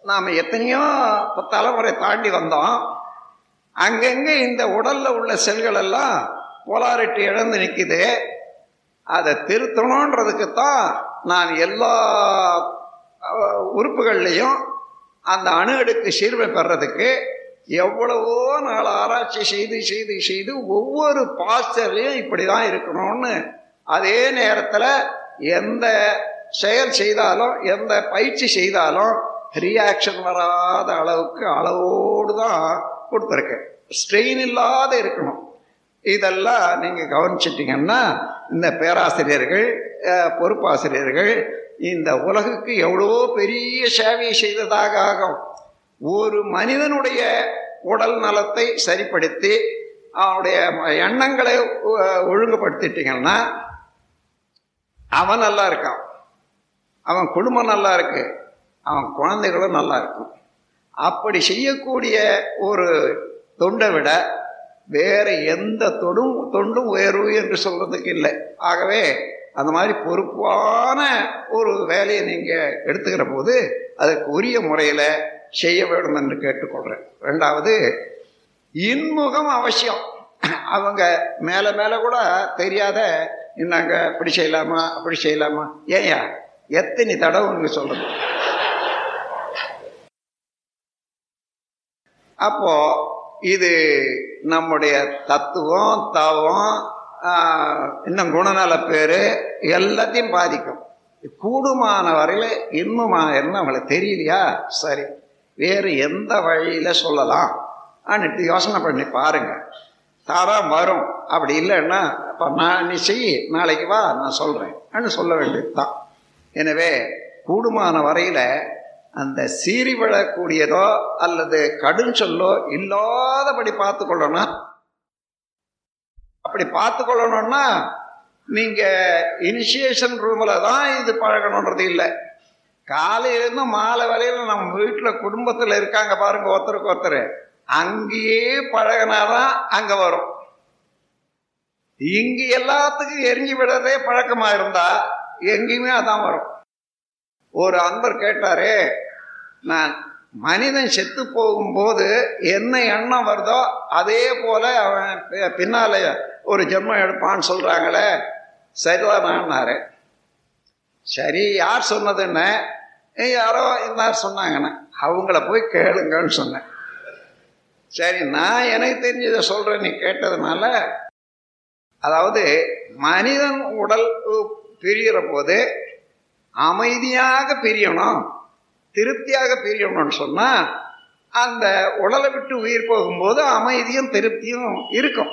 நாம் எத்தனையோ தலைமுறை தாண்டி வந்தோம் அங்கங்கே இந்த உடல்ல உள்ள செல்கள் எல்லாம் போலாரிட்டி இழந்து நிற்குது அதை திருத்தணுன்றதுக்கு தான் நான் எல்லா அஹ், உறுப்புகள்லையும் அந்த அணு அடுக்கு சீர்மை பெறதுக்கு எவ்வளவோ நாள் ஆராய்ச்சி செய்து செய்து செய்து ஒவ்வொரு பாஸ்டர்லையும் இப்படி தான் இருக்கணும்னு அதே நேரத்தில் எந்த செயல் செய்தாலும் எந்த பயிற்சி செய்தாலும் ரியாக்ஷன் வராத அளவுக்கு அளவோடு தான் கொடுத்துருக்கேன் ஸ்ட்ரெயின் இல்லாத இருக்கணும் இதெல்லாம் நீங்கள் கவனிச்சிட்டிங்கன்னா இந்த பேராசிரியர்கள் அஹ், பொறுப்பாசிரியர்கள் இந்த உலகுக்கு எவ்வளவோ பெரிய சேவையை செய்ததாக ஆகும் ஒரு மனிதனுடைய உடல் நலத்தை சரிப்படுத்தி அவனுடைய எண்ணங்களை ஒ- ஒழுங்குபடுத்திட்டீங்கன்னா அவன் நல்லா இருக்கான் அவன் குடும்பம் நல்லா இருக்கு அவன் குழந்தைகளும் நல்லா இருக்கும் அப்படி செய்யக்கூடிய ஒரு தொண்டை விட வேற எந்த தொடும் தொண்டும் உயர்வு என்று சொல்றதுக்கு இல்லை ஆகவே அந்த மாதிரி பொறுப்பான ஒரு வேலையை நீங்க எடுத்துக்கிற போது அதுக்கு உரிய முறையில செய்ய வேண்டும் என்று கேட்டுக்கொள்றேன் ரெண்டாவது இன்முகம் அவசியம் அவங்க மேல மேல கூட தெரியாத என்னங்க இப்படி செய்யலாமா அப்படி செய்யலாமா ஏயா எத்தனை தடவை நீங்க சொல்றது அப்போ இது நம்முடைய தத்துவம் தவம் ஆஹ், இன்னும் குணநல பேரு எல்லாத்தையும் பாதிக்கும் கூடுமான வரையில இன்னுமா என்ன அவங்களுக்கு தெரியலையா சரி வேறு எந்த வழியில சொல்லலாம் அன்னிட்டு யோசனை பண்ணி பாருங்க தாராம் வரும் அப்படி இல்லைன்னா அப்போ நான் நீ செய் நாளைக்கு வா நான் சொல்கிறேன் சொல்ல வேண்டியது தான் எனவே கூடுமான வரையில் அந்த சீறி விழக்கூடியதோ அல்லது கடும் சொல்லோ இல்லாதபடி பார்த்து கொள்ளணும் அப்படி பார்த்து கொள்ளணும்னா நீங்க இனிஷியேஷன் ரூம்ல தான் இது பழகணுன்றது இல்லை காலையிலேருந்து மாலை வரையில நம்ம வீட்டில் குடும்பத்தில் இருக்காங்க பாருங்க ஒருத்தருக்கு ஒருத்தர் அங்கேயே பழகினாதான் அங்க வரும் இங்க எல்லாத்துக்கும் எரிஞ்சு விடுறதே பழக்கமா இருந்தா எங்கேயுமே அதான் வரும் ஒரு அன்பர் கேட்டாரே நான் மனிதன் செத்து போகும்போது என்ன எண்ணம் வருதோ அதே போல அவன் பி- பின்னால ஒரு ஜென்மம் எடுப்பான்னு சொல்றாங்களே சரிதானாரு சரி யார் சொன்னதுன்னு "ஏய், யாரோ இன்னார் சொன்னாங்கன்னு அவங்கள போய் கேளுங்கன்னு சொன்னேன் சரி நான் எனக்கு தெரிஞ்சதை சொல்றேன் நீ கேட்டதுனால அதாவது மனிதன் உடல் உ- பிரிகிற போது அமைதியாக பிரியணும் திருப்தியாக பிரியணும்னு சொன்னா அந்த உடலை விட்டு உயிர் போகும்போது அமைதியும் திருப்தியும் இருக்கும்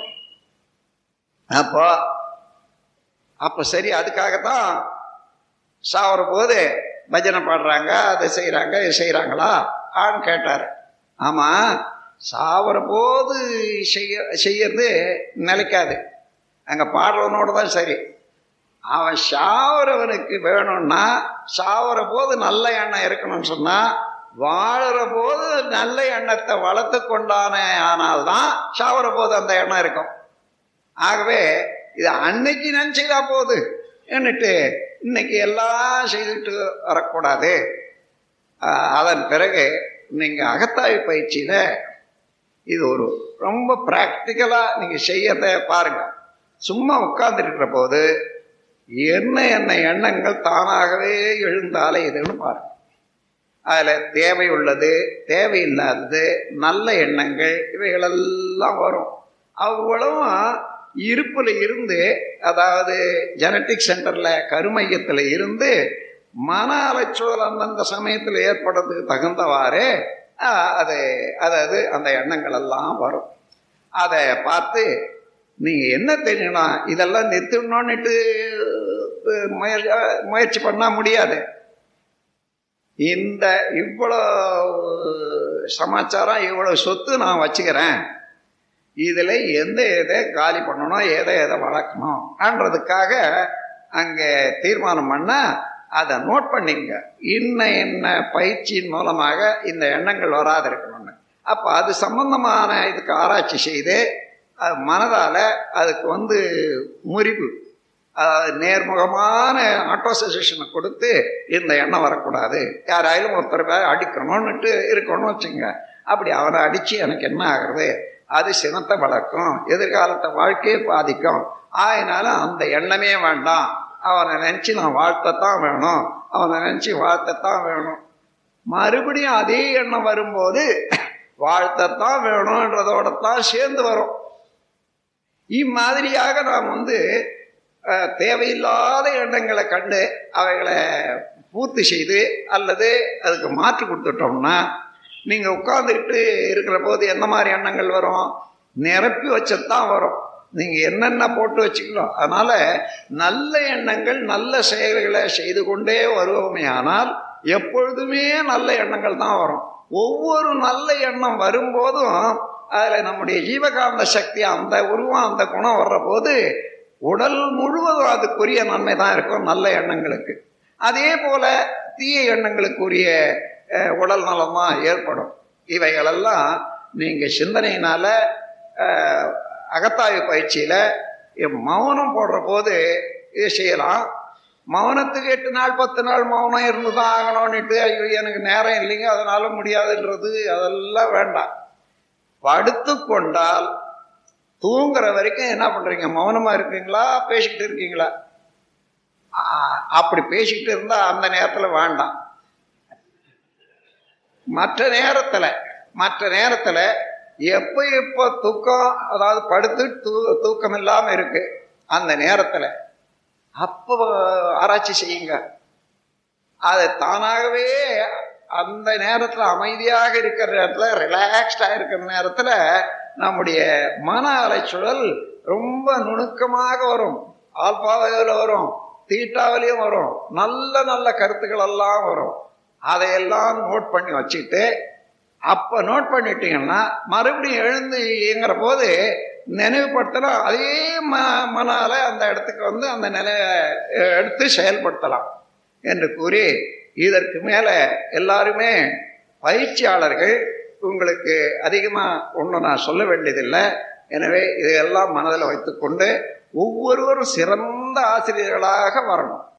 அப்போ அப்போ சரி அதுக்காகத்தான் சாவர போது பஜனை பாடுறாங்க அதை செய்கிறாங்க இது செய்கிறாங்களா ஆன்னு கேட்டார் ஆமாம் சாவர போது செய்ய செய்யறது நிலைக்காது அங்கே பாடுறவனோட தான் சரி அவன் சாவரவனுக்கு வேணும்னா சாவர போது நல்ல எண்ணம் இருக்கணும்னு சொன்னா வாழுற போது நல்ல எண்ணத்தை வளர்த்து கொண்டானே ஆனால்தான் சாவர போது அந்த எண்ணம் இருக்கும் ஆகவே இது அன்னைக்கு நினைச்சதா போகுது என்னட்டு இன்னைக்கு எல்லாம் செய்துட்டு வரக்கூடாது ஆஹ் அதன் பிறகு நீங்க அகத்தாய்வு பயிற்சியில இது ஒரு ரொம்ப ப்ராக்டிக்கலா நீங்க செய்யறத பாருங்க சும்மா உட்கார்ந்துருக்கிற போது என்ன என்ன எண்ணங்கள் தானாகவே எழுந்தாலே இதுன்னு பாருங்க அதில் தேவை உள்ளது தேவையில்லாதது நல்ல எண்ணங்கள் இவைகளெல்லாம் வரும் அவ்வளவும் இருப்பில் இருந்து அதாவது ஜெனட்டிக் சென்டரில் கருமையத்தில் இருந்து மன அலைச்சூழல் அந்தந்த சமயத்தில் ஏற்படுறதுக்கு தகுந்தவாறு ஆஹ், அது அதாவது அந்த எண்ணங்கள் எல்லாம் வரும் அதை பார்த்து நீங்கள் என்ன தெரியணும் இதெல்லாம் நிறுத்தணும்னுட்டு அஹ், முயற்சி முயற்சி பண்ணால் முடியாது இந்த இவ்வளோ சமாச்சாரம் இவ்வளோ சொத்து நான் வச்சுக்கிறேன் இதில் எந்த எதை காலி பண்ணணும் எதை எதை வளர்க்கணும்ன்றதுக்காக அங்கே தீர்மானம் பண்ணால் அதை நோட் பண்ணிங்க இன்ன என்ன பயிற்சியின் மூலமாக இந்த எண்ணங்கள் வராது இருக்கணும்னு அப்போ அது சம்பந்தமான இதுக்கு ஆராய்ச்சி செய்து அது மனதால் அதுக்கு வந்து முறிவு அதாவது நேர்முகமான ஆட்டோ சஜஷனை கொடுத்து இந்த எண்ணம் வரக்கூடாது யாராயாலும் ஒருத்தர் பேர் அடிக்கணும்னுட்டு இருக்கணும்னு வச்சுங்க அப்படி அவனை அடித்து எனக்கு என்ன ஆகுறது அது சினத்தை வளர்க்கும் எதிர்காலத்தை வாழ்க்கையை பாதிக்கும் ஆயினால அந்த எண்ணமே வேண்டாம் அவனை நினச்சி நான் வாழ்த்தத்தான் வேணும் அவனை நினச்சி வாழ்த்தத்தான் வேணும் மறுபடியும் அதே எண்ணம் வரும்போது வாழ்த்தத்தான் வேணுன்றதோட தான் சேர்ந்து வரும் இம்மாதிரியாக நாம் வந்து தேவையில்லாத எண்ணங்களை கண்டு அவைகளை பூர்த்தி செய்து அல்லது அதுக்கு மாற்றி கொடுத்துட்டோம்னா நீங்கள் உட்காந்துக்கிட்டு இருக்கிற போது எந்த மாதிரி எண்ணங்கள் வரும் நிரப்பி வச்சதான் வரும் நீங்கள் என்னென்ன போட்டு வச்சுக்கலாம் அதனால் நல்ல எண்ணங்கள் நல்ல செயல்களை செய்து கொண்டே வருவோமே ஆனால் எப்பொழுதுமே நல்ல எண்ணங்கள் தான் வரும் ஒவ்வொரு நல்ல எண்ணம் வரும்போதும் அதில் நம்முடைய ஜீவகாந்த சக்தி அந்த உருவம் அந்த குணம் வர்ற போது உடல் முழுவதும் அதுக்குரிய நன்மை தான் இருக்கும் நல்ல எண்ணங்களுக்கு அதே போல தீய எண்ணங்களுக்குரிய உடல் நலம் தான் ஏற்படும் இவைகளெல்லாம் நீங்கள் சிந்தனையினால அகத்தாய்வு பயிற்சியில் மௌனம் போடுற போது இது செய்யலாம் மௌனத்துக்கு எட்டு நாள் பத்து நாள் மௌனம் இருந்து தான் ஆகணும்னுட்டு ஐயோ எனக்கு நேரம் இல்லைங்க அதனால முடியாதுன்றது அதெல்லாம் வேண்டாம் படுத்து கொண்டால் தூங்குற வரைக்கும் என்ன பண்றீங்க மௌனமா இருக்கீங்களா பேசிக்கிட்டு இருக்கீங்களா அப்படி பேசிக்கிட்டு இருந்தா அந்த நேரத்துல வேண்டாம் மற்ற நேரத்துல மற்ற நேரத்துல எப்போ எப்போ தூக்கம் அதாவது படுத்து தூ தூக்கம் இல்லாம இருக்கு அந்த நேரத்துல அப்போ ஆராய்ச்சி செய்யுங்க அது தானாகவே அந்த நேரத்தில் அமைதியாக இருக்கிற நேரத்தில் ரிலாக்ஸ்டாக இருக்கிற நேரத்தில் நம்முடைய மன அலைச்சூழல் ரொம்ப நுணுக்கமாக வரும் ஆல்பாவில் வரும் தீட்டாவிலையும் வரும் நல்ல நல்ல கருத்துக்கள் எல்லாம் வரும் அதையெல்லாம் நோட் பண்ணி வச்சுட்டு அப்போ நோட் பண்ணிட்டீங்கன்னா மறுபடியும் எழுந்து இயங்குற போது நினைவுபடுத்தினா அதே ம மனால அந்த இடத்துக்கு வந்து அந்த நிலையை எடுத்து செயல்படுத்தலாம் என்று கூறி இதற்கு மேலே எல்லாருமே பயிற்சியாளர்கள் உங்களுக்கு அதிகமாக ஒன்றும் நான் சொல்ல வேண்டியதில்லை எனவே இதையெல்லாம் மனதில் வைத்துக்கொண்டு ஒவ்வொருவரும் சிறந்த ஆசிரியர்களாக வரணும்